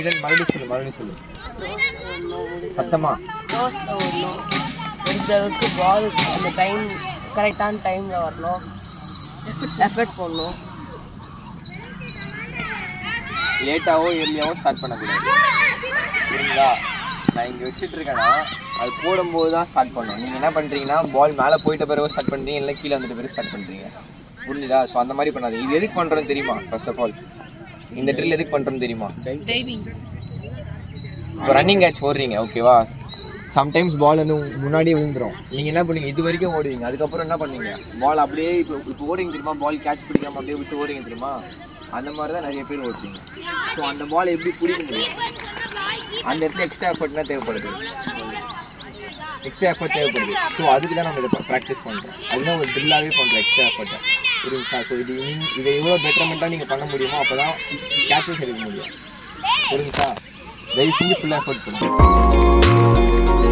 மறுபடியும் மறுபடியும் சொல்லு மறுபடியும் சொல்லு சத்தமா க்ளோஸில் ஓடணும் முடிஞ்ச அளவுக்கு பால் அந்த டைம் கரெக்டான டைமில் வரணும் எஃபர்ட் போடணும் லேட்டாவோ ஏர்லியாவோ ஸ்டார்ட் பண்ணக்கூடாது சரிங்களா நான் இங்கே வச்சுட்டு இருக்கேன்னா அது போடும்போது தான் ஸ்டார்ட் பண்ணணும் நீங்கள் என்ன பண்ணுறீங்கன்னா பால் மேலே போயிட்ட பிறகு ஸ்டார்ட் பண்ணுறீங்க இல்லை கீழே வந்துட்ட பிறகு ஸ்டார்ட் பண்ணுறீங்க புரிஞ்சுதா ஸோ அந்த மாதிரி பண்ணாதீங்க இது எதுக்கு பண்ணுறோன்னு தெரியுமா ஃபர்ஸ்ட் ஆஃப் ஆல் இந்த ட்ரில் எதுக்கு பண்ணுறோன்னு தெரியுமா டைவிங் இப்போ ரன்னிங் கேட்ச் ஓடுறீங்க ஓகேவா சம்டைம்ஸ் பால் வந்து உங்க முன்னாடியே விழுந்துரும் நீங்கள் என்ன பண்ணுவீங்க இது வரைக்கும் ஓடுவீங்க அதுக்கப்புறம் என்ன பண்ணுவீங்க பால் அப்படியே இப்போ இப்போ ஓடுங்க தெரியுமா பால் கேட்ச் பிடிக்காம அப்படியே விட்டு ஓடுங்க தெரியுமா அந்த மாதிரி தான் நிறைய பேர் ஓடுறீங்க ஸோ அந்த பால் எப்படி பிடிக்க முடியும் அந்த இடத்துல எக்ஸ்ட்ரா எஃபர்ட்னா தேவைப்படுது எக்ஸ்ட்ரா எஃபர்ட் தேவைப்படுது ஸோ அதுக்கு தான் நம்ம இதை ப்ராக்டிஸ் பண்ணுறோம் அதுதான் ஒரு ட்ரில்லாகவே பண்ணுறோம் எக்ஸ்ட்ரா எஃபர்ட்டை புரியுங்களா ஸோ இது நீங்க- இதை எவ்வளோ பெட்டர்மெண்ட்டாக நீங்கள் பண்ண முடியுமோ அப்போ தான் கேட்சஸ் எடுக்க முடியும் புரியுங்களா தயவு செஞ்சு ஃபுல்லாக எஃபர்ட் பண்ணுங்க